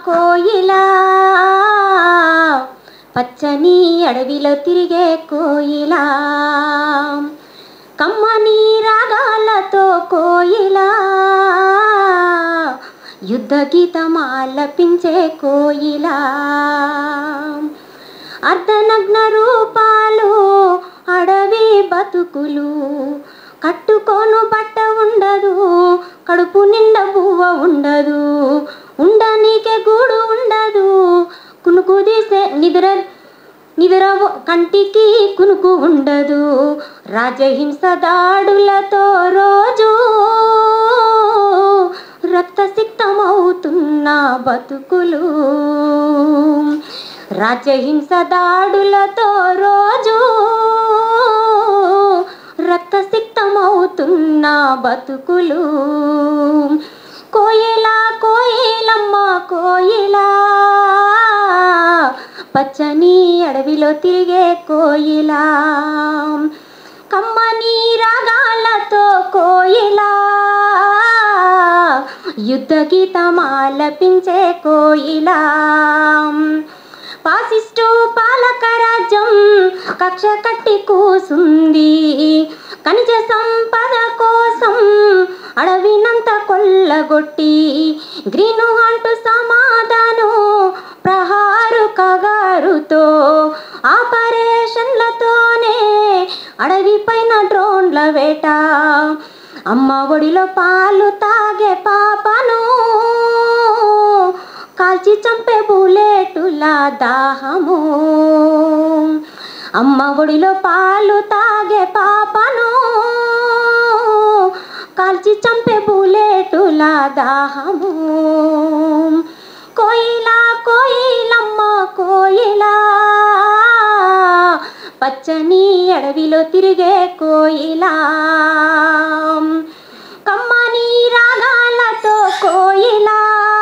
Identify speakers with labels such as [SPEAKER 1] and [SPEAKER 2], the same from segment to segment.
[SPEAKER 1] కోయిలా పచ్చని అడవిలో తిరిగే కోయిలా కమ్మని రాగాలతో కోయిలా యుద్ధ గీతమాలపించే కోయిలా అర్ధనగ్న రూపాలు అడవి బతుకులు కట్టుకోను బట్ట ఉండదు కడుపు నిండా బువ్వ ఉండదు ఉండనీకే గూడు ఉండదు కునుకు తీసే నిద్ర నిద్ర కంటికి కునుకు ఉండదు రాజహింస దాడులతో రోజు రక్తసిక్తమవుతున్న బతుకులు రాజహింస దాడులతో రోజు రక్తసిక్తమవుతున్న బతుకులు కోయిలా కోయిలమ్మ కోయిలా పచ్చని అడవిలో తిరిగే కోయిలా కమ్మని రాగాలతో కోయిలా యుద్ధ గీతమాలపించే కోయిలా పాసిస్టు పాలక రాజ్యం కక్ష కట్టి కూసుంది ఖనిజ సంపద కోసం అడవినంత కొల్లగొట్టి గ్రీను అంటూ సమాధానం ప్రహారు కగారుతో ఆపరేషన్లతోనే అడవి పైన డ్రోన్ల వేట అమ్మ ఒడిలో పాలు తాగే పాపను కాల్చి చంపే బుల్లెటుల దాహము అమ్మ ఒడిలో పాలు తాగే పాపను కాల్చి చంపే బుల్లెటుల దాహము కోయిలా కోయిలమ్మ కోయిలా పచ్చని అడవిలో తిరిగే కోయిలా కమ్మని రాగాలతో కోయిలా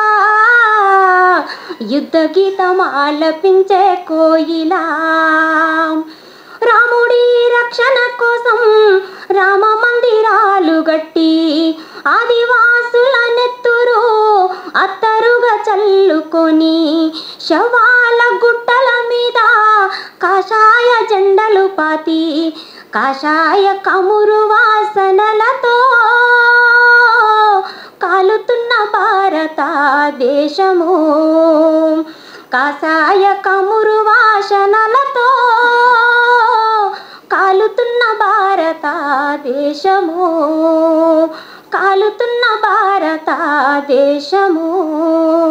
[SPEAKER 1] యుద్ధ గీతం ఆలపించే కోయిలా రాముడి రక్షణ కోసం రామ మందిరాలు గట్టి ఆదివాసుల నెత్తురు అత్తరుగా చల్లుకొని శవాల గుట్టల మీద కాషాయ జెండలు పాతి కాషాయ కమురు వాసనలతో కాలుతున్న భారతదేశము కాషాయ కమురు వాసనలతో కాలుతున్న భారతదేశము కాలుతున్న భారతదేశము